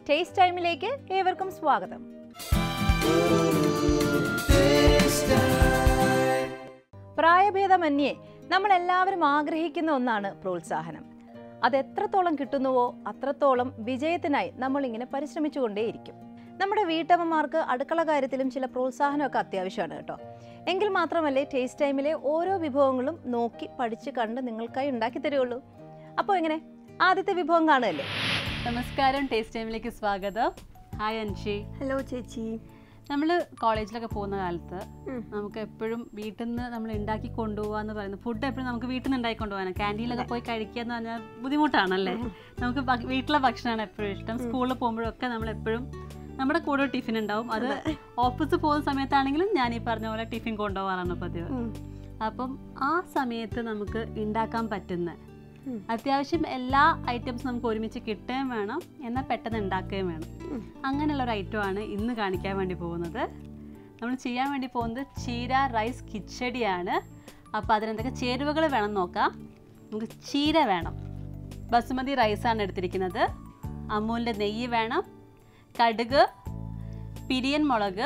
Taste ടൈമിലേക്ക് ഏവർക്കും സ്വാഗതം പ്രായഭേദമന്യേ നമ്മൾ എല്ലാവരും ആഗ്രഹിക്കുന്ന ഒന്നാണ് പ്രോത്സാഹനം അത് എത്രത്തോളം കിട്ടുന്നുവോ അത്രത്തോളം വിജയത്തിനായി നമ്മൾ ഇങ്ങനെ പരിശ്രമിച്ചുകൊണ്ടേയിരിക്കും നമ്മുടെ വീട്ടമ്മമാർക്ക് അടുക്കള കാര്യത്തിലും ചില പ്രോത്സാഹനമൊക്കെ അത്യാവശ്യമാണ് കേട്ടോ എങ്കിൽ മാത്രമല്ലേ ടേസ്റ്റ് ടൈമിലെ ഓരോ വിഭവങ്ങളും നോക്കി പഠിച്ച് കണ്ട് നിങ്ങൾക്കായി ഉണ്ടാക്കി തരുള്ളൂ അപ്പോൾ എങ്ങനെ ആദ്യത്തെ വിഭവം കാണുകയല്ലേ നമസ്കാരം ടേസ്റ്റ് ടൈമിലേക്ക് സ്വാഗതം ഹായ് അൻഷി ഹലോ ചേച്ചി നമ്മൾ കോളേജിലൊക്കെ പോകുന്ന കാലത്ത് നമുക്ക് എപ്പോഴും വീട്ടിൽ നിന്ന് നമ്മൾ ഉണ്ടാക്കി കൊണ്ടുപോകുക എന്ന് പറയുന്നത് ഫുഡ് എപ്പോഴും നമുക്ക് വീട്ടിൽ നിന്ന് ഉണ്ടാക്കി കൊണ്ടുപോകാൻ ക്യാൻറ്റീനിലൊക്കെ പോയി കഴിക്കുക എന്ന് പറഞ്ഞാൽ ബുദ്ധിമുട്ടാണല്ലേ നമുക്ക് ഭ- വീട്ടിലെ ഭക്ഷണമാണ് എപ്പോഴും ഇഷ്ടം സ്കൂളിൽ പോകുമ്പോഴൊക്കെ നമ്മൾ എപ്പോഴും നമ്മുടെ കൂടെ ടിഫിൻ ഉണ്ടാവും അത് ഓഫീസിൽ പോകുന്ന സമയത്താണെങ്കിലും ഞാൻ ഈ പറഞ്ഞ പോലെ ടിഫിൻ കൊണ്ടുപോകാറാണ് പതിവ് അപ്പം ആ സമയത്ത് നമുക്ക് ഉണ്ടാക്കാൻ പറ്റുന്ന ഉം. അത്യാവശ്യം എല്ലാ ഐറ്റംസും നമുക്ക് ഒരുമിച്ച് കിട്ടുകയും വേണം എന്നാൽ പെട്ടെന്ന് ഉണ്ടാക്കുകയും വേണം ഉം. അങ്ങനെയുള്ള ഒരു ഐറ്റമാണ് ഇന്ന് കാണിക്കാൻ വേണ്ടി പോകുന്നത് നമ്മൾ ചെയ്യാൻ വേണ്ടി പോകുന്നത് ചീര റൈസ് കിച്ചടിയാണ് അപ്പോൾ അതിനെന്തൊക്കെ ചേരുവകൾ വേണം നോക്കാം നമുക്ക് ചീര വേണം ബസുമതി റൈസാണ് എടുത്തിരിക്കുന്നത് അമൂലിൻ്റെ നെയ്യ് വേണം കടുക് പിരിയൻ മുളക്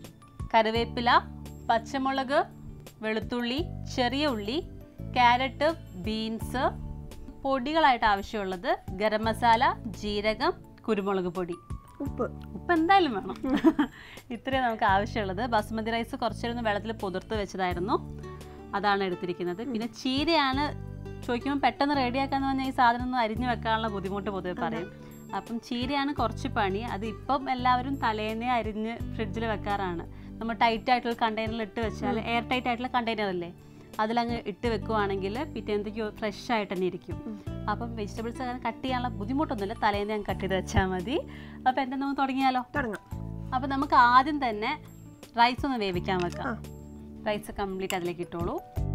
കറിവേപ്പില പച്ചമുളക് വെളുത്തുള്ളി ചെറിയ ഉള്ളി ക്യാരറ്റ് ബീൻസ് പൊടികളായിട്ട് ആവശ്യമുള്ളത് ഗരം മസാല ജീരകം കുരുമുളക് പൊടി ഉപ്പ് ഉപ്പ് എന്തായാലും വേണം ഇത്രയും നമുക്ക് ആവശ്യമുള്ളത് ബസുമതി റൈസ് കുറച്ചൊന്ന് വെള്ളത്തിൽ പുതിർത്ത് വെച്ചതായിരുന്നു അതാണ് എടുത്തിരിക്കുന്നത് പിന്നെ ചീരയാണ് ചോദിക്കുമ്പോൾ പെട്ടെന്ന് റെഡിയാക്കാന്ന് പറഞ്ഞാൽ ഈ സാധനം ഒന്ന് അരിഞ്ഞു വെക്കാനുള്ള ബുദ്ധിമുട്ട് പൊതുവെ പറയും അപ്പം ചീരയാണ് കുറച്ച് പണി അത് ഇപ്പം എല്ലാവരും തലേന്നേ അരിഞ്ഞ് ഫ്രിഡ്ജിൽ വെക്കാറാണ് നമ്മൾ ടൈറ്റ് ആയിട്ടുള്ള കണ്ടെയ്നറിൽ ഇട്ട് വെച്ചാൽ എയർ ടൈറ്റ് ആയിട്ടുള്ള കണ്ടെയ്നർ അല്ലേ അതിലങ്ങ് ഇട്ട് വെക്കുവാണെങ്കിൽ പിറ്റേന്നത്തേക്ക് ഫ്രഷ് ആയിട്ട് തന്നെ ഇരിക്കും അപ്പം വെജിറ്റബിൾസ് അങ്ങനെ കട്ട് ചെയ്യാനുള്ള ബുദ്ധിമുട്ടൊന്നുമില്ല തലേന്ന് ഞാൻ കട്ട് ചെയ്ത് വെച്ചാൽ മതി അപ്പോൾ എന്താ നമുക്ക് തുടങ്ങിയാലോ തുടങ്ങാം അപ്പോൾ നമുക്ക് ആദ്യം തന്നെ റൈസ് ഒന്ന് വേവിക്കാൻ വെക്കാം ആ. റൈസ് കംപ്ലീറ്റ് അതിലേക്ക് ഇട്ടോളൂ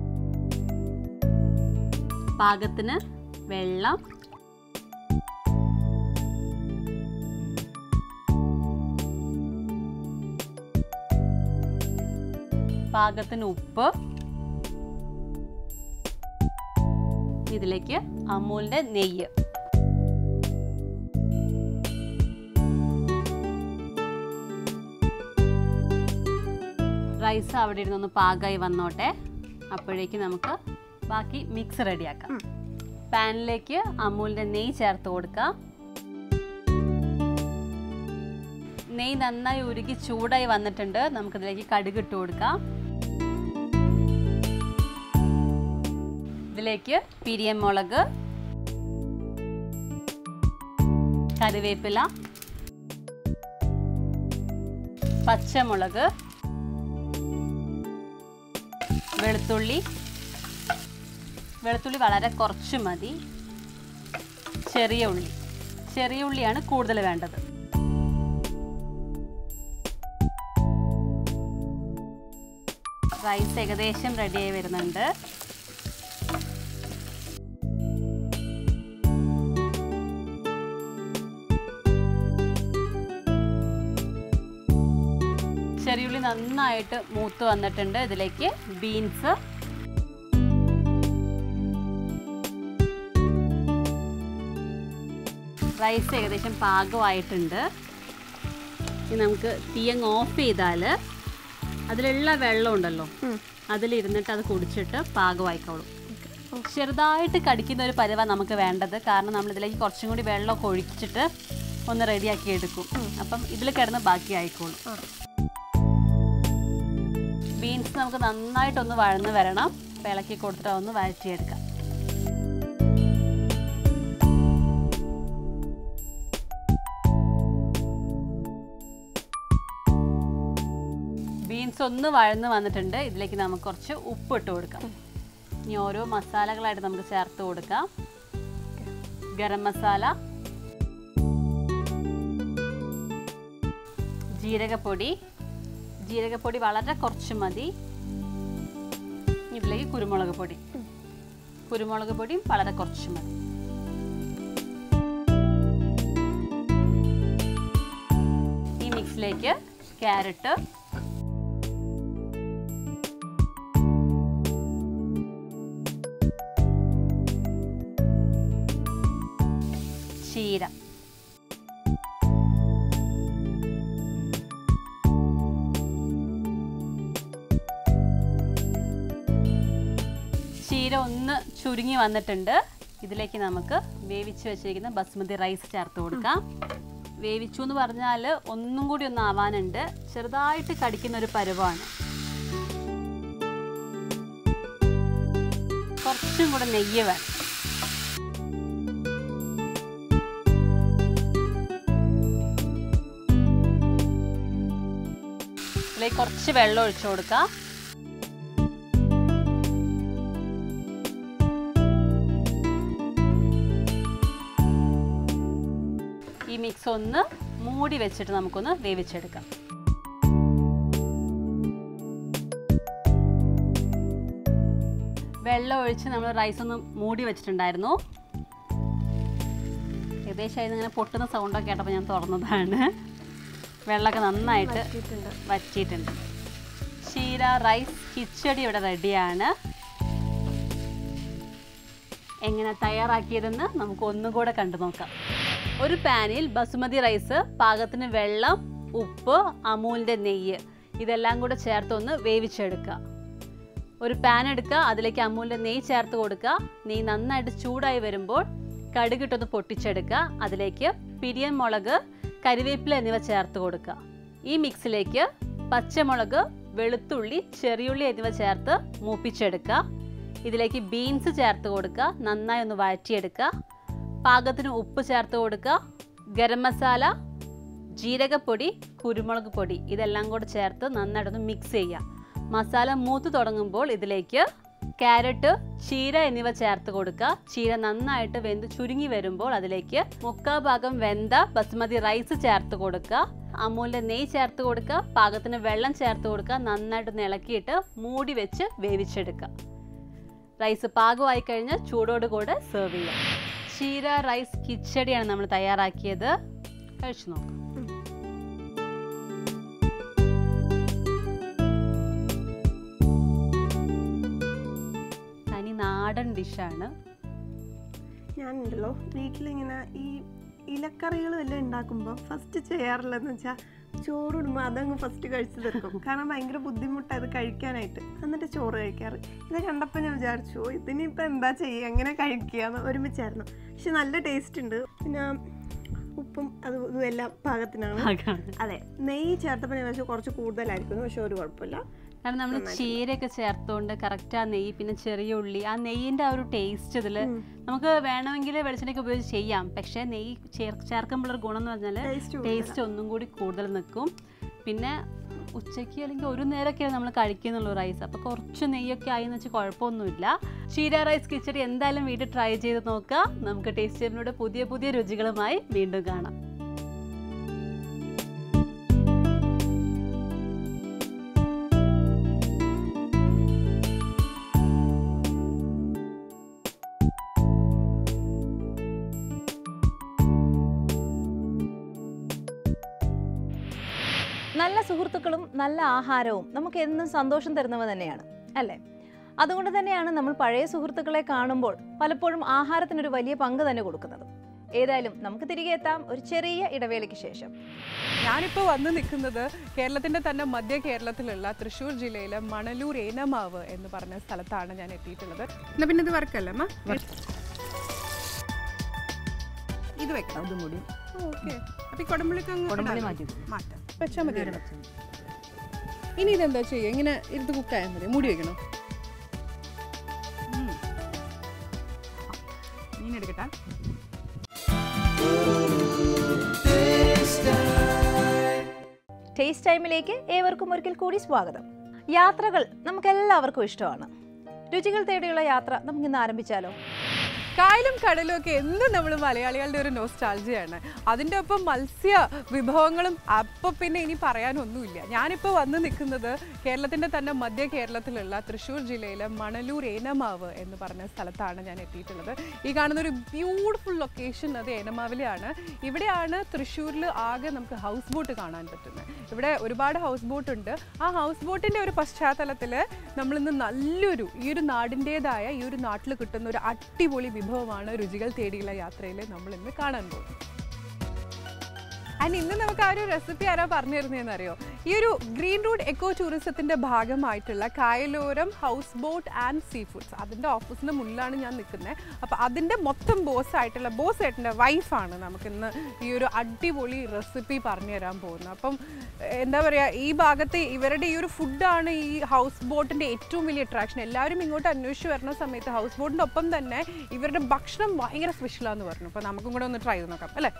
പാകത്തിന് വെള്ളം പാകത്തിന് ഉപ്പ് ഇതിലേക്ക് അമൂലിൻ്റെ നെയ്യ് റൈസ് അവിടെ ഇരുന്നൊന്ന് പാകമായി വന്നോട്ടെ അപ്പോഴേക്ക് നമുക്ക് ബാക്കി മിക്സ് റെഡിയാക്കാം ഉം. പാനിലേക്ക് അമൂലിൻ്റെ നെയ്യ് ചേർത്ത് കൊടുക്കാം നെയ്യ് നന്നായി ഉരുകി ചൂടായി വന്നിട്ടുണ്ട് നമുക്കിതിലേക്ക് കടുക് ഇട്ട് കൊടുക്കാം ഇതിലേക്ക് പിരിയൻ മുളക് കറിവേപ്പില പച്ചമുളക് വെളുത്തുള്ളി വെളുത്തുള്ളി വളരെ കുറച്ച് മതി ചെറിയ ഉള്ളി ചെറിയ ഉള്ളിയാണ് കൂടുതൽ വേണ്ടത് റൈസ് ഏകദേശം റെഡിയായി വരുന്നുണ്ട് ചെറിയുള്ളി നന്നായിട്ട് മൂത്ത് വന്നിട്ടുണ്ട് ഇതിലേക്ക് ബീൻസ് റൈസ് ഏകദേശം പാകമായിട്ടുണ്ട് ഇനി നമുക്ക് തീയങ്ങ് ഓഫ് ചെയ്താൽ അതിലുള്ള വെള്ളം ഉണ്ടല്ലോ ഉം. അതിലിരുന്നിട്ട് അത് കുടിച്ചിട്ട് പാകമായിക്കോളും ചെറുതായിട്ട് കടിക്കുന്ന ഒരു പരുവ നമുക്ക് വേണ്ടത് കാരണം നമ്മൾ ഇതിലേക്ക് കുറച്ചും കൂടി വെള്ളമൊക്കെ ഒഴിച്ചിട്ട് ഒന്ന് റെഡിയാക്കി എടുക്കും അപ്പം ഇതിൽ കിടന്ന് ബാക്കി ആയിക്കോളും ആ. ബീൻസ് നമുക്ക് നന്നായിട്ടൊന്ന് വഴന്ന് വരണം അപ്പോൾ ഇളക്കി കൊടുത്തിട്ട് ഒന്ന് വഴറ്റിയെടുക്കാം ബീൻസ് ഒന്ന് വഴന്ന് വന്നിട്ടുണ്ട് ഇതിലേക്ക് നമുക്ക് കുറച്ച് ഉപ്പ് ഇട്ട് കൊടുക്കാം ഇനി ഓരോ മസാലകളായിട്ട് നമുക്ക് ചേർത്ത് കൊടുക്കാം ഗരം മസാല ജീരകപ്പൊടി ജീരകപ്പൊടി വളരെ കുറച്ച് മതി ഇതിലേക്ക് കുരുമുളക് പൊടി കുരുമുളക് പൊടിയും വളരെ കുറച്ച് മതി ഈ മിക്സിലേക്ക് ക്യാരറ്റ് ചീര ചീര ഒന്ന് ചുരുങ്ങി വന്നിട്ടുണ്ട് ഇതിലേക്ക് നമുക്ക് വേവിച്ച് വെച്ചിരിക്കുന്ന ബസ്മതി റൈസ് ചേർത്ത് കൊടുക്കാം വേവിച്ചു എന്ന് പറഞ്ഞാൽ ഒന്നും കൂടി ഒന്ന് ആവാനുണ്ട് ചെറുതായിട്ട് കടിക്കുന്ന ഒരു പരുവമാണ് കുറച്ചും കൂടെ നെയ്യ് വേണം ഇതിലേക്ക് കുറച്ച് വെള്ളം ഒഴിച്ചു കൊടുക്കാം ഈ മിക്സ് ഒന്ന് മൂടി വെച്ചിട്ട് നമുക്കൊന്ന് വേവിച്ചെടുക്കാം വെള്ളം ഒഴിച്ച് നമ്മൾ റൈസ് ഒന്ന് മൂടി വെച്ചിട്ടുണ്ടായിരുന്നു ഏകദേശം അതിന് ഇങ്ങനെ പൊട്ടുന്ന സൗണ്ടൊക്കെ കേട്ടപ്പോൾ ഞാൻ തുറന്നതാണ് വെള്ളമൊക്കെ നന്നായിട്ട് വറ്റിയിട്ടുണ്ട് ക്ഷീര റൈസ് കിച്ചടി ഇവിടെ റെഡിയാണ് എങ്ങനെ തയ്യാറാക്കിയതെന്ന് നമുക്ക് ഒന്നും കൂടെ കണ്ടു നോക്കാം ഒരു പാനിൽ ബസുമതി റൈസ് പാകത്തിന് വെള്ളം ഉപ്പ് അമൂലിൻ്റെ നെയ്യ് ഇതെല്ലാം കൂടെ ചേർത്ത് ഒന്ന് വേവിച്ചെടുക്കുക ഒരു പാൻ എടുക്കുക അതിലേക്ക് അമൂലിൻ്റെ നെയ്യ് ചേർത്ത് കൊടുക്കുക നെയ്യ് നന്നായിട്ട് ചൂടായി വരുമ്പോൾ കടുകിട്ടൊന്ന് പൊട്ടിച്ചെടുക്കുക അതിലേക്ക് പിരിയൻ മുളക് കരിവേപ്പില എന്നിവ ചേർത്ത് കൊടുക്കുക ഈ മിക്സിലേക്ക് പച്ചമുളക് വെളുത്തുള്ളി ചെറിയുള്ളി എന്നിവ ചേർത്ത് മൂപ്പിച്ചെടുക്കുക ഇതിലേക്ക് ബീൻസ് ചേർത്ത് കൊടുക്കുക നന്നായി ഒന്ന് വഴറ്റിയെടുക്കുക പാകത്തിന് ഉപ്പ് ചേർത്ത് കൊടുക്കുക ഗരം മസാല ജീരകപ്പൊടി കുരുമുളക് പൊടി ഇതെല്ലാം കൂടെ ചേർത്ത് നന്നായിട്ടൊന്ന് മിക്സ് ചെയ്യുക മസാല മൂത്ത് തുടങ്ങുമ്പോൾ ഇതിലേക്ക് ക്യാരറ്റ് ചീര എന്നിവ ചേർത്ത് കൊടുക്കുക ചീര നന്നായിട്ട് വെന്ത് ചുരുങ്ങി വരുമ്പോൾ അതിലേക്ക് മുക്കാ ഭാഗം വെന്ത ബസ്മതി റൈസ് ചേർത്ത് കൊടുക്കുക അമൂലിൻ്റെ നെയ്യ് ചേർത്ത് കൊടുക്കുക പാകത്തിന് വെള്ളം ചേർത്ത് കൊടുക്കുക നന്നായിട്ട് ഇളക്കിയിട്ട് മൂടി വെച്ച് വേവിച്ചെടുക്കുക റൈസ് പാകമായി കഴിഞ്ഞാൽ ചൂടോട് കൂടെ സെർവ് ചെയ്യാം ചീര റൈസ് കിച്ചടിയാണ് നമ്മൾ തയ്യാറാക്കിയത് കഴിച്ചു നോക്കാം തനി നാടൻ ഡിഷാണ് ഞാനുണ്ടല്ലോ വീട്ടിലിങ്ങനെ ഈ ഇലക്കറികൾ വല്ലതും ഉണ്ടാക്കുമ്പോൾ ഫസ്റ്റ് ചെയ്യാറില്ലെന്ന് വെച്ചാൽ ചോറിടുമ്പോൾ അതങ്ങ് ഫസ്റ്റ് കഴിച്ചു തീർക്കും കാരണം ഭയങ്കര ബുദ്ധിമുട്ടാണ് ഇത് കഴിക്കാനായിട്ട് എന്നിട്ട് ചോറ് കഴിക്കാറ് ഇത് കണ്ടപ്പോൾ ഞാൻ വിചാരിച്ചു "ഓ, ഇതിനിപ്പോൾ എന്താ ചെയ്യുക എങ്ങനെ കഴിക്കുക എന്ന് ഒരുമിച്ചായിരുന്നു പക്ഷെ നല്ല ടേസ്റ്റ് ഉണ്ട് പിന്നെ ഉപ്പും അത് ഇതും എല്ലാം പാകത്തിനാണ് പാകമാണ്. അതെ നെയ്യ് ചേർത്തപ്പോൾ ഞാൻ വെച്ചാൽ കുറച്ച് കൂടുതലായിരിക്കുന്നു പക്ഷെ ഒരു കുഴപ്പമില്ല കാരണം നമ്മൾ ചീരയൊക്കെ ചേർത്തുകൊണ്ട് കറക്റ്റ് ആ നെയ്യ് പിന്നെ ചെറിയ ഉള്ളി ആ നെയ്യിൻ്റെ ആ ഒരു ടേസ്റ്റ് ഇതിൽ നമുക്ക് വേണമെങ്കിൽ വെളിച്ചെണ്ണയ്ക്ക് ഉപയോഗിച്ച് ചെയ്യാം പക്ഷേ നെയ്യ് ചേർ ചേർക്കുമ്പോഴൊരു ഗുണം എന്ന് പറഞ്ഞാൽ ടേസ്റ്റ് ടേസ്റ്റ് ഒന്നും കൂടി കൂടുതൽ നിൽക്കും പിന്നെ ഉച്ചയ്ക്ക് അല്ലെങ്കിൽ ഒരു നേരമൊക്കെ നമ്മൾ കഴിക്കുന്നുള്ളൂ റൈസ് അപ്പോൾ കുറച്ച് നെയ്യൊക്കെ ആയി എന്ന് വെച്ചാൽ കുഴപ്പമൊന്നുമില്ല ചീര റൈസ് കിച്ചടി എന്തായാലും വീട്ടിൽ ട്രൈ ചെയ്ത് നോക്കുക നമുക്ക് ടേസ്റ്റ് ചെയ്യുന്നതിലൂടെ പുതിയ പുതിയ രുചികളുമായി വീണ്ടും കാണാം നല്ല സുഹൃത്തുക്കളും നല്ല ആഹാരവും നമുക്ക് എന്നും സന്തോഷം തരുന്നവ തന്നെയാണ് അല്ലേ അതുകൊണ്ട് തന്നെയാണ് നമ്മൾ പഴയ സുഹൃത്തുക്കളെ കാണുമ്പോൾ പലപ്പോഴും ആഹാരത്തിനൊരു വലിയ പങ്ക് തന്നെ കൊടുക്കുന്നത് ഏതായാലും നമുക്ക് തിരികെ എത്താം ഒരു ചെറിയ ഇടവേളയ്ക്ക് ശേഷം ഞാനിപ്പോൾ വന്ന് നിൽക്കുന്നത് കേരളത്തിൻ്റെ തന്നെ മധ്യ കേരളത്തിലുള്ള തൃശ്ശൂർ ജില്ലയിലെ മണലൂർ ഏനമാവ് എന്ന് പറഞ്ഞ സ്ഥലത്താണ് ഞാൻ എത്തിയിട്ടുള്ളത് എന്നാ പിന്നെ ഇത് വർക്കല്ലേ അമ്മ ഇത് വെക്കണം അതും കൂടി ഓക്കെ അപ്പൊ ഈ കൊടമ്പുളിക്ക് അങ്ങ് കൊടംപുളി ഇടാലോ? മാറ്റി വെക്കും. മാറ്റാം വെച്ചാൽ മതി ഇനി ഇതെന്താ ചെയ്യുക ഇങ്ങനെ ഇരുന്ന് കുക്കായാൽ മതി മൂടി വെക്കണോ ഉം. മീൻ എടുക്കട്ടെ ടേസ്റ്റ് ടൈമിലേക്ക് ഏവർക്കും ഒരിക്കൽ കൂടി സ്വാഗതം യാത്രകൾ നമുക്കെല്ലാവർക്കും ഇഷ്ടമാണ് രുചികൾ തേടിയുള്ള യാത്ര നമുക്കിന്ന് ആരംഭിച്ചാലോ കായലും കടലും ഒക്കെ എന്നും നമ്മൾ മലയാളികളുടെ ഒരു നോസ്റ്റാൾജിയാണ് അതിൻ്റെ ഒപ്പം മത്സ്യ വിഭവങ്ങളും അപ്പോൾ പിന്നെ ഇനി പറയാനൊന്നുമില്ല ഞാനിപ്പോൾ വന്ന് നിൽക്കുന്നത് കേരളത്തിൻ്റെ തന്നെ മധ്യ കേരളത്തിലുള്ള തൃശ്ശൂർ ജില്ലയിലെ മണലൂർ ഏനമാവ് എന്ന് പറഞ്ഞ സ്ഥലത്താണ് ഞാൻ എത്തിയിട്ടുള്ളത് ഈ കാണുന്ന ഒരു ബ്യൂട്ടിഫുൾ ലൊക്കേഷൻ അത് ഏനമാവിലെയാണ് ഇവിടെയാണ് തൃശ്ശൂരിൽ ആകെ നമുക്ക് ഹൗസ് ബോട്ട് കാണാൻ പറ്റുന്നത് ഇവിടെ ഒരുപാട് ഹൗസ് ബോട്ട് ഉണ്ട് ആ ഹൗസ് ബോട്ടിൻ്റെ ഒരു പശ്ചാത്തലത്തിൽ നമ്മളിന്ന് നല്ലൊരു ഈ ഒരു നാടിൻ്റേതായ ഈ ഒരു നാട്ടിൽ കിട്ടുന്ന ഒരു അടിപൊളി വിഭവമാണ് രുചികൾ തേടിയുള്ള യാത്രയിൽ നമ്മൾ ഇന്ന് കാണാൻ പോകുന്നത് ആൻഡ് ഇന്ന് നമുക്ക് ആ ഒരു റെസിപ്പി ആരാ പറഞ്ഞു തരുന്നതെന്ന് അറിയോ ഈ ഒരു ഗ്രീൻ റൂട്ട് എക്കോ ടൂറിസത്തിന്റെ ഭാഗമായിട്ടുള്ള Kayaloram house boat and sea foods അതിന്റെ ഓഫീസിന് മുന്നിലാണ് ഞാൻ നിൽക്കുന്നത് അപ്പോൾ അതിന്റെ മൊത്തം ബോസ് ആയിട്ടുള്ള ബോസ് ഏട്ടൻ്റെ വൈഫാണ് നമുക്കിന്ന് ഈ ഒരു അടിപൊളി റെസിപ്പി പറഞ്ഞു തരാൻ പോകുന്നത് അപ്പം ഏഹ്, എന്താ പറയുക ഈ ഭാഗത്ത് ഇവരുടെ ഈ ഒരു ഫുഡാണ് ഈ ഹൗസ് ബോട്ടിന്റെ ഏറ്റവും വലിയ അട്രാക്ഷൻ എല്ലാവരും ഇങ്ങോട്ട് അന്വേഷിച്ച് വരുന്ന സമയത്ത് ഹൗസ് ബോട്ടിന്റെ ഒപ്പം തന്നെ ഇവരുടെ ഭക്ഷണം ഭയങ്കര സ്പെഷ്യലാന്ന് പറഞ്ഞു അപ്പോൾ നമുക്കും കൂടെ ഒന്ന് ട്രൈ ചെയ്ത് നോക്കാം അല്ലേ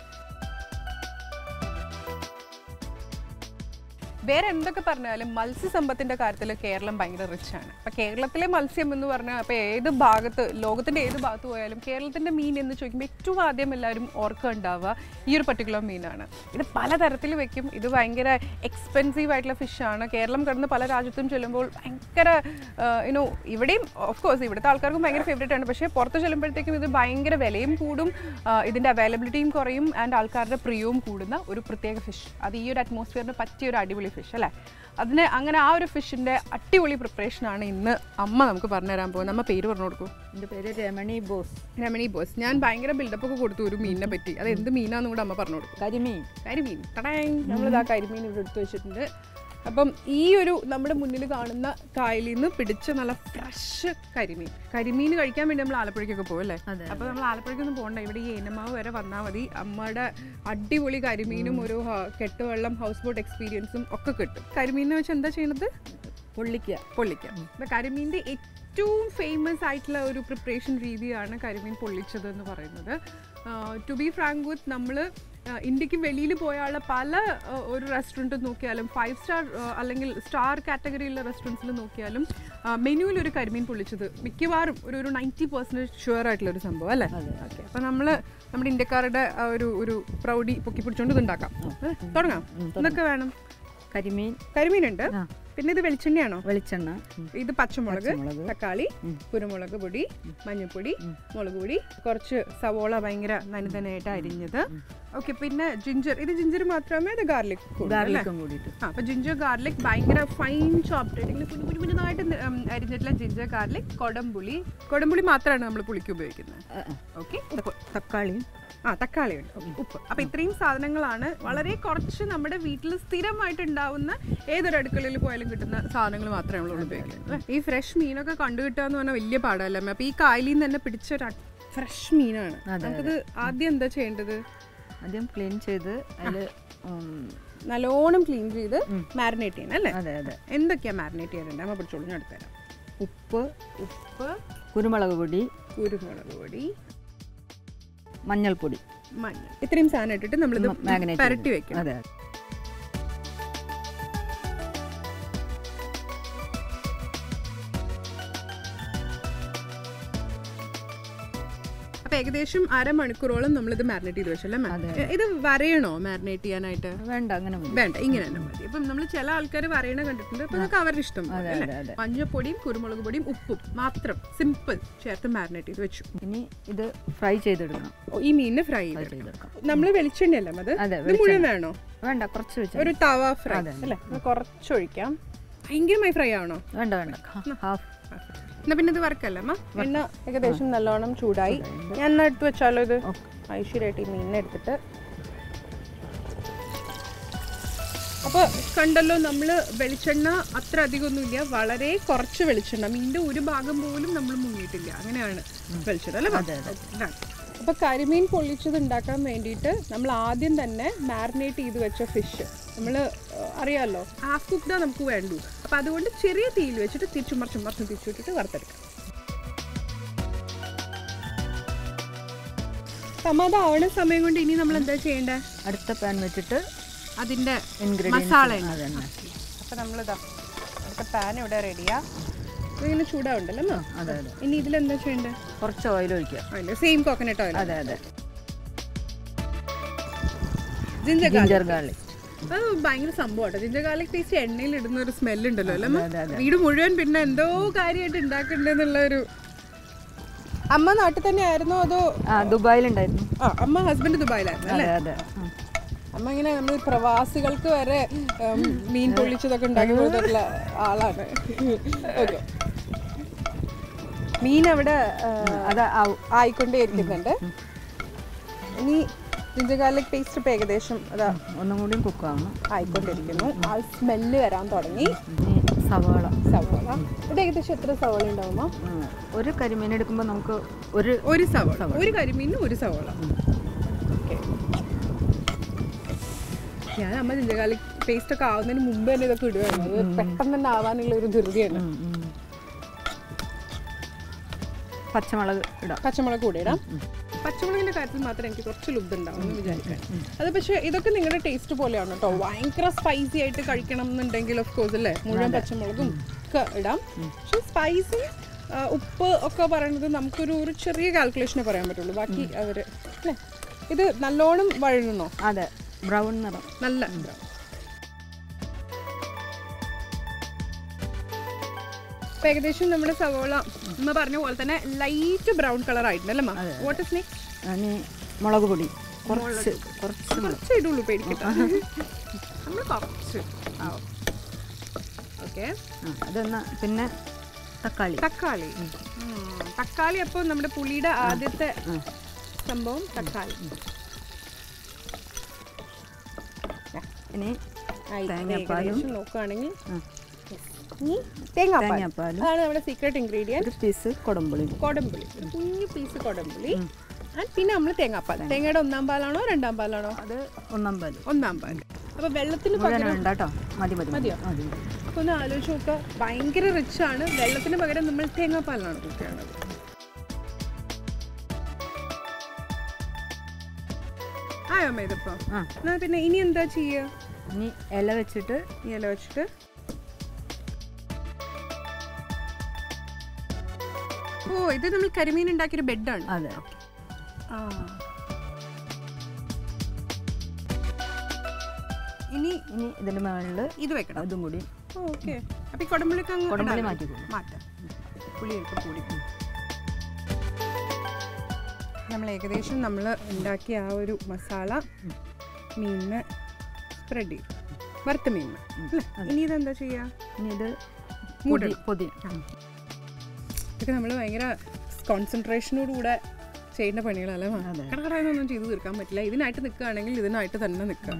വേറെ എന്തൊക്കെ പറഞ്ഞാലും മത്സ്യസമ്പത്തിന്റെ കാര്യത്തിൽ കേരളം ഭയങ്കര റിച്ച് ആണ് അപ്പം കേരളത്തിലെ മത്സ്യം എന്ന് പറഞ്ഞാൽ അപ്പോൾ ഏത് ഭാഗത്ത് ലോകത്തിന്റെ ഏത് ഭാഗത്ത് പോയാലും കേരളത്തിന്റെ മീൻ എന്ന് ചോദിക്കുമ്പോൾ ഏറ്റവും ആദ്യം എല്ലാവരും ഓർക്കുക ഉണ്ടാവുക ഈ ഒരു പർട്ടിക്കുലർ മീനാണ് ഇത് പലതരത്തിൽ വെക്കും ഇത് ഭയങ്കര എക്സ്പെൻസീവ് ആയിട്ടുള്ള ഫിഷാണ് കേരളം കടന്ന് പല രാജ്യത്തും ചെല്ലുമ്പോൾ ഭയങ്കര യുനോ ഇവിടെയും ഓഫ് കോഴ്സ് ഇവിടുത്തെ ആൾക്കാർക്കും ഭയങ്കര ഫേവറേറ്റ് ആണ് പക്ഷേ പുറത്ത് ചെല്ലുമ്പോഴത്തേക്കും ഇത് ഭയങ്കര വിലയും കൂടും ആ, ഇതിൻ്റെ അവൈലബിലിറ്റിയും കുറയും ആൻഡ് ആൾക്കാരുടെ പ്രിയവും കൂടുന്ന ഒരു പ്രത്യേക ഫിഷ് അത് ഈ ഒരു അറ്റ്മോസ്ഫിയറിന് പറ്റിയ ഒരു അടിപൊളി ഫിഷ് അല്ലേ അതിന് അങ്ങനെ ആ ഒരു ഫിഷിൻ്റെ അടിപൊളി പ്രിപ്പറേഷനാണ് ഇന്ന് അമ്മ നമുക്ക് പറഞ്ഞു തരാൻ പോകുന്നത് അമ്മ പേര് പറഞ്ഞു കൊടുക്കൂ എൻ്റെ പേര് രമണി ബോസ് രമണി ബോസ് ഞാൻ ഭയങ്കര ബിൽഡപ്പ് ഒക്കെ കൊടുത്തു ഒരു മീനിനെ പറ്റി അത് എന്ത് മീനാന്നും കൂടെ അമ്മ പറഞ്ഞു കൊടുക്കും കരിമീൻ കരിമീൻ തടാങ് നമ്മളിതാ കരിമീൻ ഇവിടെ എടുത്തു വെച്ചിട്ടുണ്ട് അപ്പം ഈ ഒരു നമ്മുടെ മുന്നിൽ കാണുന്ന കായലിൽ നിന്ന് പിടിച്ച നല്ല ഫ്രഷ് കരിമീൻ കരിമീൻ കഴിക്കാൻ വേണ്ടി നമ്മൾ ആലപ്പുഴയ്ക്കൊക്കെ പോകും അല്ലേ അതെ, അപ്പോൾ നമ്മൾ ആലപ്പുഴയ്ക്കൊന്നും പോകണ്ട ഇവിടെ ഈ ഏനമാവ് വരെ വന്നാൽ മതി അമ്മയുടെ അടിപൊളി കരിമീനും ഒരു ഹ- കെട്ടുവെള്ളം ഹൗസ് ബോട്ട് എക്സ്പീരിയൻസും ഒക്കെ കിട്ടും കരിമീനെ വെച്ച് എന്താ ചെയ്യുന്നത് പൊള്ളിക്കുക പൊള്ളിക്കുക അപ്പോൾ കരിമീൻ്റെ ഏറ്റവും ഫേമസ് ആയിട്ടുള്ള ഒരു പ്രിപ്പറേഷൻ രീതിയാണ് കരിമീൻ പൊള്ളിച്ചത് എന്ന് പറയുന്നത് ടു ബി ഫ്രാങ്ക് വിത്ത് നമ്മൾ ഇന്ത്യക്ക് വെളിയിൽ പോയാലുള്ള പല ആ, ഒരു റെസ്റ്റോറൻറ്റ് നോക്കിയാലും ഫൈവ് സ്റ്റാർ അല്ലെങ്കിൽ സ്റ്റാർ കാറ്റഗറിയിലുള്ള റെസ്റ്റോറൻറ്റ്സിൽ നോക്കിയാലും മെനുവിൽ ഒരു കരിമീൻ പൊള്ളിച്ചത് മിക്കവാറും ഒരു ഒരു നയൻറ്റി പെർസെൻറ്റേജ് ഷുവർ ആയിട്ടുള്ള ഒരു സംഭവം അല്ലേ ഓക്കെ അപ്പോൾ നമ്മൾ നമ്മുടെ ഇന്ത്യക്കാരുടെ ആ ഒരു ഒരു പ്രൗഢി പൊക്കി പിടിച്ചോണ്ട് ഇത് ഉണ്ടാക്കാം ഏ, തുടങ്ങാം എന്തൊക്കെ വേണം കരിമീൻ കരിമീനുണ്ട് ആ. പിന്നെ ഇത് വെളിച്ചെണ്ണയാണോ വെളിച്ചെണ്ണ ഉം, ഇത് പച്ചമുളക് പച്ചമുളക്. തക്കാളി ഉം. കുരുമുളക് പൊടി മഞ്ഞൾപ്പൊടി മുളക് പൊടി കുറച്ച് സവോള ഭയങ്കര നനുതനായിട്ട് അരിഞ്ഞത് ഓക്കെ പിന്നെ ജിഞ്ചർ ഇത് ജിഞ്ചർ മാത്രമേ ഇത് ഗാർലിക് ഗാർലിക്കും കൂടിയിട്ട് ആ അപ്പൊ ജിഞ്ചർ ഗാർലിക് ഭയങ്കര ഫൈൻ ചോപ്ഡ് ഇങ്ങനെ കുഞ്ഞു കുഞ്ഞു കുഞ്ഞുതായിട്ട് നി- ഉം, അരിഞ്ഞിട്ടുള്ള ജിഞ്ചർ ഗാർലിക് കൊടംപുളി കൊടംപുളി മാത്രമാണ് നമ്മൾ പുളിക്ക് ഉപയോഗിക്കുന്നത് ആ, ആ. ഓക്കെ ഉപ്പ് തക്കാളിയും ആ തക്കാളി ഉണ്ട് ഉപ്പ് അപ്പൊ ഇത്രയും സാധനങ്ങളാണ് വളരെ കുറച്ച് നമ്മുടെ വീട്ടിൽ സ്ഥിരമായിട്ട് ഉണ്ടാവുന്ന ഏതൊരു അടുക്കളയിൽ പോയാലും കിട്ടുന്ന സാധനങ്ങൾ മാത്രമേ നമ്മൾ ഉപയോഗിക്കുന്നത് ഈ ഫ്രഷ് മീനൊക്കെ കണ്ടു കിട്ടുക എന്ന് പറഞ്ഞാൽ വലിയ പാടല്ലേ അമ്മ അപ്പൊ ഈ കായലിൽ നിന്ന് തന്നെ പിടിച്ച ഒരു ഫ്രഷ് മീനാണ് അതെ, നമുക്കിത് ആദ്യം എന്താ ചെയ്യേണ്ടത് ആദ്യം ക്ലീൻ ചെയ്ത് അതിൽ നല്ലോണം ക്ലീൻ ചെയ്ത് മാരിനേറ്റ് ചെയ്യണം അല്ലേ അതെ അതെ എന്തൊക്കെയാ മാരിനേറ്റ് ചെയ്യാനുണ്ട് അമ്മ പിടിച്ചോളൂ ഞാൻ എടുത്തുതരാം ഉപ്പ് ഉപ്പ് കുരുമുളക് പൊടി കുരുമുളക് പൊടി മഞ്ഞൾപ്പൊടി മഞ്ഞൾ ഇത്രയും സാധനം ഇട്ടിട്ട് നമ്മളിത് മാഗ്നേറ്റ് പരട്ടി വെക്കണം അതെ അപ്പൊ ഏകദേശം അരമണിക്കൂറോളം നമ്മളിത് മാരിനേറ്റ് ചെയ്ത് വെച്ചല്ലേ മാം? അതെ, ഇത് വരയണോ മാരിനേറ്റ് ചെയ്യാനായിട്ട് വേണ്ട അങ്ങനെ മതി വേണ്ട ഇങ്ങനെ തന്നെ മതി ഇപ്പം നമ്മൾ ചില ആൾക്കാർ വരയണ കണ്ടിട്ടുണ്ട് അപ്പൊ അതൊക്കെ അവരുടെ ഇഷ്ടം പോലെ, അതെ, അല്ലേ? അതെ, അതെ. മഞ്ഞപ്പൊടിയും കുരുമുളക് പൊടിയും ഉപ്പും മാത്രം സിമ്പിൾ ചേർത്ത് മാരിനേറ്റ് ചെയ്ത് വെച്ചു ഇനി ഇത് ഫ്രൈ ചെയ്തെടുക്കണം ഓ, ഈ മീനിനെ ഫ്രൈ ഫ്രൈ ചെയ്ത് ചെയ്തെടുക്കാം നമ്മൾ വെളിച്ചെണ്ണയല്ലേ അത് അതെ, ഇത് മുഴുവൻ വേണോ വേണ്ട കുറച്ച് വെച്ചാൽ ഒരു തവ ഫ്രൈ അതെ, അല്ലേ ഇത് കുറച്ചൊഴിക്കാം ഭയങ്കരമായി ഫ്രൈ ആവണോ വേണ്ട വേണ്ട ഹാഫ് എന്നാ പിന്നെ ഇത് വറക്കല്ലേ അമ്മ എണ്ണ ഏകദേശം നല്ലോണം ചൂടായി ഞാൻ എന്നാ എടുത്ത് വെച്ചാലോ ഇത് ഐശ്വര്യമായിട്ട് ഈ മീനിനെ എടുത്തിട്ട് അപ്പോൾ കണ്ടല്ലോ നമ്മൾ വെളിച്ചെണ്ണ അത്ര അധികമൊന്നുമില്ല വളരെ കുറച്ച് വെളിച്ചെണ്ണ മീനിൻ്റെ ഒരു ഭാഗം പോലും നമ്മൾ മുങ്ങിയിട്ടില്ല അങ്ങനെയാണ് വെളിച്ചെണ്ണ അല്ലേ അതെ, അതെ. അപ്പോൾ കരിമീൻ പൊള്ളിച്ചത് ഉണ്ടാക്കാൻ വേണ്ടിയിട്ട് നമ്മൾ ആദ്യം തന്നെ മാരിനേറ്റ് ചെയ്ത് വെച്ച ഫിഷ് നമ്മൾ അറിയാമല്ലോ ഹാഫ് കുക്ക്ഡാ നമുക്ക് വേണ്ടൂ അപ്പോൾ അതുകൊണ്ട് ചെറിയ തീയിൽ വെച്ചിട്ട് തിരിച്ചും മറിച്ചും മറിച്ചും തിരിച്ചു വിട്ടിട്ട് വറുത്തെടുക്കാം സമാധാവണ സമയം കൊണ്ട് ഇനി നമ്മൾ എന്താ ചെയ്യേണ്ടത് അടുത്ത പാൻ വെച്ചിട്ട് അതിൻ്റെ ഇൻഗ്രീഡിയൻസ് മസാല അത് തന്നെ അപ്പോൾ നമ്മളിതാ അടുത്ത പാൻ ഇവിടെ റെഡിയാ ഇതിങ്ങനെ ചൂടാവുണ്ടല്ലോ അമ്മ? അതെ അതെ ഇനി ഇതിലെന്താ ചെയ്യേണ്ടത് കുറച്ച് ഓയിൽ ഒഴിക്കുക അതിൻ്റെ സെയിം കോക്കനട്ട് ഓയിൽ അതെ അതെ ജിഞ്ചർ ജിഞ്ചർ ഗാർലിക് അത് ഭയങ്കര സംഭവമാണ് ജിഞ്ചർ ഗാർലിക് പേസ്റ്റ് എണ്ണയിൽ ഇടുന്ന ഒരു സ്മെൽ ഉണ്ടല്ലോ അല്ലേ അമ്മ? അതെ, അതെ. വീട് മുഴുവൻ പിന്നെ എന്തോ കാര്യമായിട്ട് ഉണ്ടാക്കണ്ടെന്നുള്ള ഒരു അമ്മ നാട്ടിൽ തന്നെ ആയിരുന്നോ അതോ ആ ദുബായിലുണ്ടായിരുന്നു ആ അമ്മ ഹസ്ബൻഡ് ദുബായിലായിരുന്നു അല്ലേ അതെ അതെ ഉം. അമ്മ ഇങ്ങനെ നമ്മൾ പ്രവാസികൾക്ക് വരെ ഉം, മീൻ പൊള്ളിച്ചതൊക്കെ ഉണ്ടാക്കി കൊടുത്തിട്ടുള്ള ആളാണ് ഓക്കെ മീൻ അവിടെ ആ, അത് ആവും ആയിക്കൊണ്ടേ ഇരിക്കുന്നുണ്ട് ഇനി ജിഞ്ചർ ഗാർലിക് പേസ്റ്റ് ഇപ്പോൾ ഏകദേശം അതാ ഒന്നും കൂടിയും കുക്കാവണം ആയിക്കൊണ്ടിരിക്കുന്നു ആ സ്മെല്ല് വരാൻ തുടങ്ങി ഇനി സവാള സവോള ഇത് ഏകദേശം എത്ര സവോള ഉണ്ടാവുമോ ഉം. ഒരു കരിമീൻ എടുക്കുമ്പോൾ നമുക്ക് ഒരു ഒരു സവോള ഒരു കരിമീനും ഒരു സവോള ഓക്കെ ഞാൻ അമ്മ ജിഞ്ചർ ഗാർലിക് പേസ്റ്റ് ഒക്കെ ആവുന്നതിന് മുമ്പ് തന്നെ ഇതൊക്കെ ഇടുകയാണ് അത് പെട്ടെന്ന് തന്നെ ആവാനുള്ള ഒരു ധൃതിയാണ് ഉം, ഉം. പച്ചമുളക് ഇടാം പച്ചമുളക് കൂടെ ഇടാം പച്ചമുളകിന്റെ കാര്യത്തിൽ മാത്രമേ എനിക്ക് കുറച്ച് ലുബ്ധ ഉണ്ടാവും എന്ന് വിചാരിക്കാൻ അത് പക്ഷേ ഇതൊക്കെ നിങ്ങളുടെ ടേസ്റ്റ് പോലെയാണ് കേട്ടോ ഭയങ്കര സ്പൈസി ആയിട്ട് കഴിക്കണം എന്നുണ്ടെങ്കിൽ ഓഫ് കോഴ്സ് അല്ലേ മുഴുവൻ പച്ചമുളകും ഒക്കെ ഇടാം പക്ഷെ സ്പൈസി ഉപ്പ് ഒക്കെ പറയുന്നത് നമുക്കൊരു ഒരു ചെറിയ കാൽക്കുലേഷനെ പറയാൻ പറ്റുള്ളൂ ബാക്കി അവർ അല്ലേ ഇത് നല്ലോണം വഴങ്ങുന്നോ അതെ ബ്രൗൺ നിറം നല്ല ഇപ്പൊ ഏകദേശം നമ്മുടെ സവോള അമ്മ പറഞ്ഞ പോലെ തന്നെ ലൈറ്റ് ബ്രൗൺ കളർ ആയിട്ടുണ്ട് അല്ലേ വാട്ട് ഇസ് നെക്സ്റ്റ് ഇനി മുളക് പൊടി കുറച്ച് കുറച്ച് മുളക് കുറച്ച് ഇടുള്ളൂ പേടിക്കട്ട നമ്മൾ കുറച്ച് ഓക്കെ ആ, അതൊന്ന് പിന്നെ തക്കാളി തക്കാളി ഉം. തക്കാളി അപ്പോൾ നമ്മുടെ പുളിയുടെ ആദ്യത്തെ സംഭവം തക്കാളി ഇനി ആയി. തേങ്ങാപ്പാലും. ഏകദേശം നോക്കുകയാണെങ്കിൽ ആ. ഇനി തേങ്ങാപ്പാൽ തേങ്ങാപ്പാലും അതാണ് നമ്മുടെ സീക്രട്ട് ഇൻഗ്രീഡിയൻറ്റ് ഒരു പീസ് കൊടമ്പുളി കൊടമ്പുളി ഒരു കുഞ്ഞു പീസ് കൊടമ്പുളി ആൻഡ് പിന്നെ നമ്മൾ തേങ്ങാപ്പാൽ തേങ്ങയുടെ ഒന്നാം പാലാണോ രണ്ടാം പാലാണോ അത് ഒന്നാം പാല് ഒന്നാം പാൽ അപ്പൊ വെള്ളത്തിന് മുഴുവൻ പകരം വേണ്ട കേട്ടോ മതി മതി മതി മതിയോ? മതി അപ്പൊ ഒന്ന് ആലോചിച്ച് നോക്കുക ഭയങ്കര റിച്ച് ആണ് വെള്ളത്തിന് പകരം നമ്മൾ തേങ്ങാപ്പാലാണ് കുക്ക് ചെയ്യണത് ആയോ മേതപ്പോ ആ എന്നാ പിന്നെ ഇനി എന്താ ചെയ്യുക ഇനി ഇല വെച്ചിട്ട് ഈ ഇല വെച്ചിട്ട് ഓ ഇത് നമ്മൾ കരിമീൻ ഉണ്ടാക്കിയൊരു ബെഡാണ് അതെ ആ ഇനി ഇനി ഇതിൻ്റെ മുകളിൽ ഇത് വെക്കണം അതും കൂടി ഓക്കെ അപ്പൊ ഈ കൊടമ്പുള്ളിക്ക് അങ്ങ് കൊടമ്പുളി ഇടാലോ? മാറ്റിക്കോളൂ. മാറ്റാം പുളി അല്പം കൂടി നമ്മൾ ഏകദേശം നമ്മൾ ഉണ്ടാക്കിയ ആ ഒരു മസാല മീനിന് സ്പ്രെഡ് ചെയ്യും വറുത്ത മീനിന് അല്ലേ ഇനി ഇതെന്താ ചെയ്യുക ഇനി ഇത് മൂടണം. പൊതി ഇതൊക്കെ നമ്മൾ ഭയങ്കര കോൺസെൻട്രേഷനോടുകൂടെ ചെയ്യേണ്ട പണികളല്ലേ അതെ. കടകടയൊന്നും ചെയ്ത് തീർക്കാൻ പറ്റില്ല ഇതിനായിട്ട് നിൽക്കുകയാണെങ്കിൽ ഇതിനായിട്ട് തന്നെ നിൽക്കുക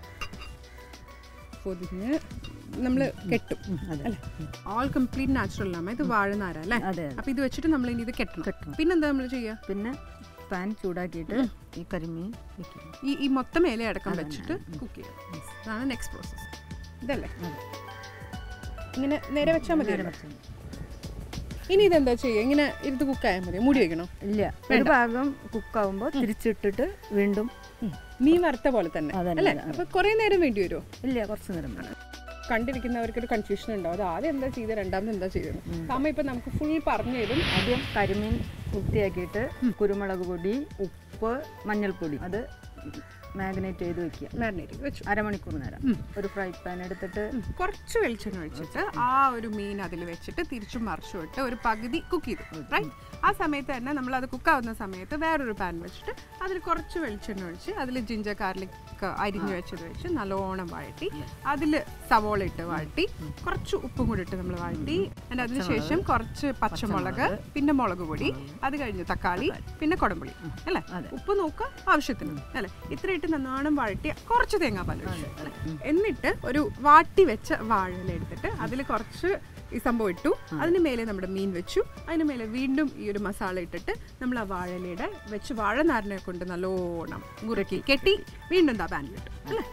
പൊതിഞ്ഞ് നമ്മൾ കെട്ടും അതെ അല്ലേ ഓൾ കംപ്ലീറ്റ് നാച്ചുറൽ ആണ് ഇത് വാഴനാര അല്ലേ അതെ അപ്പൊ ഇത് വെച്ചിട്ട് നമ്മൾ ഇനി ഇത് കെട്ടണം കെട്ടണം. പിന്നെന്താ നമ്മൾ ചെയ്യുക പിന്നെ പാൻ ചൂടാക്കിയിട്ട് ഈ കരിമീൻ വെക്കും ഈ ഈ മൊത്തം ഇല അടക്കം വെച്ചിട്ട് കുക്ക് ചെയ്യണം അതാണ് നെക്സ്റ്റ് പ്രോസസ്സ് ഇതല്ലേ ഇങ്ങനെ നേരെ വെച്ചാൽ മതി ഇനി ഇതെന്താ ചെയ്യുക ഇങ്ങനെ ഇരുന്ന് കുക്കായാൽ മതി മൂടി വെക്കണോ ഇല്ല ഒരു ഭാഗം കുക്കാവുമ്പോൾ തിരിച്ചിട്ടിട്ട് വീണ്ടും മീൻ വറുത്ത പോലെ തന്നെ അതന്നെ, അല്ലേ അതന്നെ. അപ്പൊ കുറെ നേരം വേണ്ടി വരുമോ ഇല്ല കുറച്ച് നേരം വേണം കണ്ടിരിക്കുന്നവർക്ക് ഒരു കൺഫ്യൂഷൻ ഉണ്ടാവും അത് ആദ്യം എന്താ ചെയ്തത് രണ്ടാമത് എന്താ ചെയ്തത് അമ്മ ഇപ്പൊ നമുക്ക് ഫുൾ പറഞ്ഞു തരും ആദ്യം കരിമീൻ വൃത്തിയാക്കിയിട്ട് കുരുമുളക് പൊടി ഉപ്പ് മഞ്ഞൾപ്പൊടി അത് മാഗ്നേറ്റ് ചെയ്ത് വെക്കുക മാരിനേറ്റ് വെച്ചു അരമണിക്കൂർ നേരം ഒരു ഫ്രൈ പാൻ എടുത്തിട്ട് കുറച്ച് വെളിച്ചെണ്ണ ഒഴിച്ചിട്ട് ആ ഒരു മീൻ അതിൽ വെച്ചിട്ട് തിരിച്ചും മറിച്ചും ഇട്ട് ഒരു പകുതി കുക്ക് ചെയ്തു റൈറ്റ് ആ സമയത്ത് തന്നെ നമ്മൾ അത് കുക്കാവുന്ന സമയത്ത് വേറൊരു പാൻ വെച്ചിട്ട് അതിൽ കുറച്ച് വെളിച്ചെണ്ണ ഒഴിച്ച് അതിൽ ജിഞ്ചർ ഗാർലിക് അരിഞ്ഞു വെച്ചത് വെച്ച് നല്ലോണം വഴറ്റി അതിൽ സവോള ഇട്ട് വഴറ്റി കുറച്ച് ഉപ്പും കൂടി ഇട്ട് നമ്മൾ വഴറ്റി and അതിനുശേഷം കുറച്ച് പച്ചമുളക് പിന്നെ മുളക് പൊടി അത് കഴിഞ്ഞ് തക്കാളി പിന്നെ കുടമ്പുളി അല്ലേ ഉപ്പ് നോക്കുക ആവശ്യത്തിന് അല്ലേ ഇത്ര ഇട്ട് നല്ലോണം വഴറ്റി കുറച്ച് തേങ്ങാപ്പാൽ ഒഴിച്ചു അല്ലേ എന്നിട്ട് ഒരു വാട്ടി വെച്ച വാഴയില എടുത്തിട്ട് അതിൽ കുറച്ച് ഈ സംഭവം ഇട്ടു അതിന് മേലെ നമ്മുടെ മീൻ വെച്ചു അതിന് മേലെ വീണ്ടും ഈ ഒരു മസാല ഇട്ടിട്ട് നമ്മൾ ആ വാഴയിലയുടെ വെച്ച് വാഴനാരനെ കൊണ്ട് നല്ലോണം മുറുക്കി കെട്ടി വീണ്ടും ദാ പാനിലിട്ടു അല്ലേ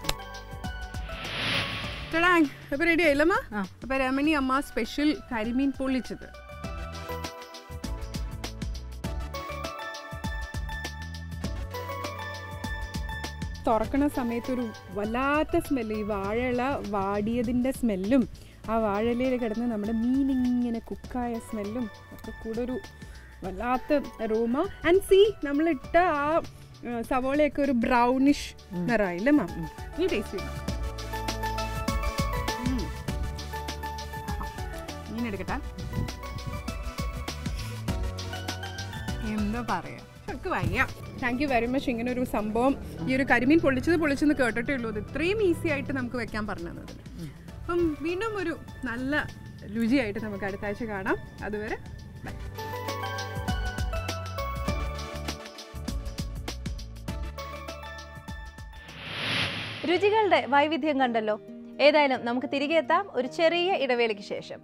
ടാങ് അപ്പൊ റെഡി ആയില്ലമ്മ ആ. അപ്പൊ രമണി അമ്മ സ്പെഷ്യൽ കരിമീൻ പൊള്ളിച്ചത് തുറക്കണ സമയത്ത് ഒരു വല്ലാത്ത സ്മെല്ല് ഈ വാഴയില വാടിയതിൻ്റെ സ്മെല്ലും ആ വാഴയിലയിൽ കിടന്ന് നമ്മുടെ മീൻ ഇങ്ങനെ കുക്കായ സ്മെല്ലും ഒക്കെ കൂടെ ഒരു വല്ലാത്ത റൂമ ആൻഡ് സി നമ്മളിട്ട ആ ആ, സവോളയൊക്കെ ഒരു ബ്രൗണിഷ് നിറായില്ലേ മാം നീ ടേസ്റ്റ് ചെയ്യണം ഉം. മീൻ എടുക്കട്ടെ എന്താ പറയാ ഒക്കെ വയ്യ താങ്ക് യു വെരി മച്ച് ഇങ്ങനെ ഒരു സംഭവം ഈ ഒരു കരിമീൻ പൊള്ളിച്ചത് പൊള്ളിച്ചെന്ന് കേട്ടിട്ടേ ഉള്ളൂ അത് ഇത്രയും ഈസി ആയിട്ട് നമുക്ക് വെക്കാൻ പറഞ്ഞത് അപ്പം വീണ്ടും ഒരു നല്ല രുചിയായിട്ട് നമുക്ക് അടുത്ത ആഴ്ച കാണാം അതുവരെ ബൈ രുചികളുടെ വൈവിധ്യം കണ്ടല്ലോ ഏതായാലും നമുക്ക് തിരികെ എത്താം ഒരു ചെറിയ ഇടവേളയ്ക്ക് ശേഷം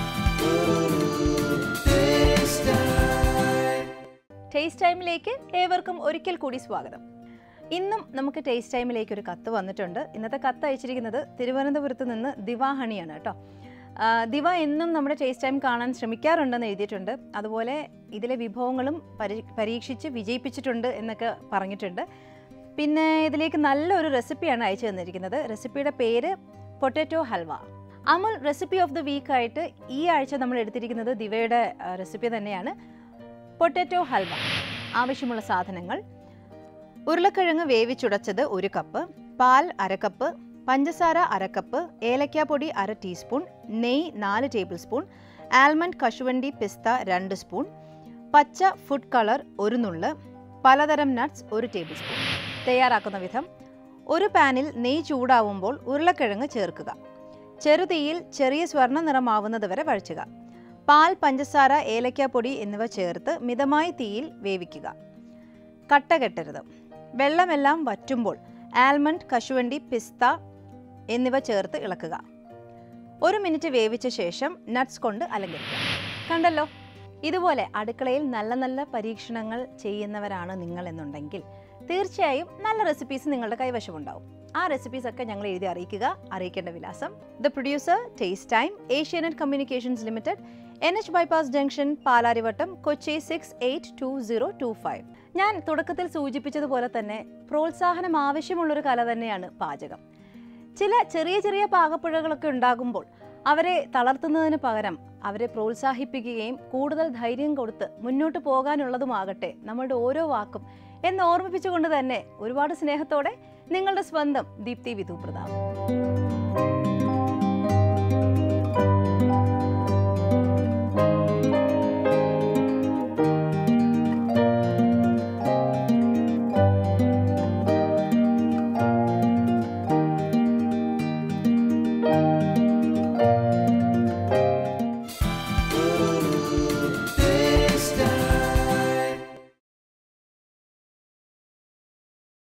ടേസ്റ്റ് ടൈമിലേക്ക് ഏവർക്കും ഒരിക്കൽ കൂടി സ്വാഗതം ഇന്നും നമുക്ക് ടേസ്റ്റ് ടൈമിലേക്ക് ഒരു കത്ത് വന്നിട്ടുണ്ട് ഇന്നത്തെ കത്ത് അയച്ചിരിക്കുന്നത് തിരുവനന്തപുരത്ത് നിന്ന് ദിവാഹണിയാണ് കേട്ടോ ആ, ദിവ എന്നും നമ്മുടെ ടേസ്റ്റ് ടൈം കാണാൻ ശ്രമിക്കാറുണ്ടെന്ന് എഴുതിയിട്ടുണ്ട് അതുപോലെ ഇതിലെ വിഭവങ്ങളും പരി പരീക്ഷിച്ച് വിജയിപ്പിച്ചിട്ടുണ്ട് എന്നൊക്കെ പറഞ്ഞിട്ടുണ്ട് പിന്നെ ഇതിലേക്ക് നല്ലൊരു റെസിപ്പിയാണ് അയച്ചു തന്നിരിക്കുന്നത് റെസിപ്പിയുടെ പേര് potato halwa Amul recipe of the week ആയിട്ട് ഈ ആഴ്ച നമ്മൾ എടുത്തിരിക്കുന്നത് ദിവയുടെ റെസിപ്പി തന്നെയാണ് പൊട്ടാറ്റോ ഹൽവ ആവശ്യമുള്ള സാധനങ്ങൾ ഉരുളക്കിഴങ്ങ് വേവിച്ചുടച്ചത് ഒരു കപ്പ് പാൽ അര കപ്പ് പഞ്ചസാര അര കപ്പ് ഏലക്കാപ്പൊടി അര ടീസ്പൂൺ നെയ്യ് നാല് ടേബിൾ സ്പൂൺ ആൽമണ്ട് കശുവണ്ടി പിസ്ത രണ്ട് സ്പൂൺ പച്ച ഫുഡ് കളർ ഒരു നുള്ള് പലതരം നട്ട്സ് ഒരു ടേബിൾ സ്പൂൺ തയ്യാറാക്കുന്ന വിധം ഒരു പാനിൽ നെയ്യ് ചൂടാവുമ്പോൾ ഉരുളക്കിഴങ്ങ് ചേർക്കുക ചെറുതീയിൽ ചെറിയ സ്വർണ്ണ നിറമാവുന്നത് വരെ വഴച്ചുക പാൽ പഞ്ചസാര ഏലക്കാപ്പൊടി എന്നിവ ചേർത്ത് മിതമായ തീയിൽ വേവിക്കുക കട്ട കെട്ടരുത് വെള്ളമെല്ലാം വറ്റുമ്പോൾ ആൽമണ്ട് കശുവണ്ടി പിസ്ത എന്നിവ ചേർത്ത് ഇളക്കുക ഒരു മിനിറ്റ് വേവിച്ച ശേഷം നട്ട്സ് കൊണ്ട് അലങ്കരിക്കാം കണ്ടല്ലോ ഇതുപോലെ അടുക്കളയിൽ നല്ല നല്ല പരീക്ഷണങ്ങൾ ചെയ്യുന്നവരാണ് നിങ്ങൾ എന്നുണ്ടെങ്കിൽ തീർച്ചയായും നല്ല റെസിപ്പീസ് നിങ്ങളുടെ കൈവശമുണ്ടാവും ആ റെസിപ്പീസ് ഒക്കെ ഞങ്ങൾ എഴുതി അറിയിക്കുക അറിയിക്കേണ്ട വിലാസം the producer taste time Asianet communications limited N H bypass junction Palarivattom Kochi six eight two zero two five ഞാൻ തുടക്കത്തിൽ സൂചിപ്പിച്ചതുപോലെ തന്നെ പ്രോത്സാഹനം ആവശ്യമുള്ളൊരു കല തന്നെയാണ് പാചകം ചില ചെറിയ ചെറിയ പാകപ്പിഴകളൊക്കെ ഉണ്ടാകുമ്പോൾ അവരെ തളർത്തുന്നതിന് പകരം അവരെ പ്രോത്സാഹിപ്പിക്കുകയും കൂടുതൽ ധൈര്യം കൊടുത്ത് മുന്നോട്ട് പോകാനുള്ളതുമാകട്ടെ നമ്മളുടെ ഓരോ വാക്കും എന്ന് ഓർമ്മിപ്പിച്ചുകൊണ്ട് തന്നെ ഒരുപാട് സ്നേഹത്തോടെ നിങ്ങളുടെ സ്വന്തം ദീപ്തി വിധു പ്രതാപ്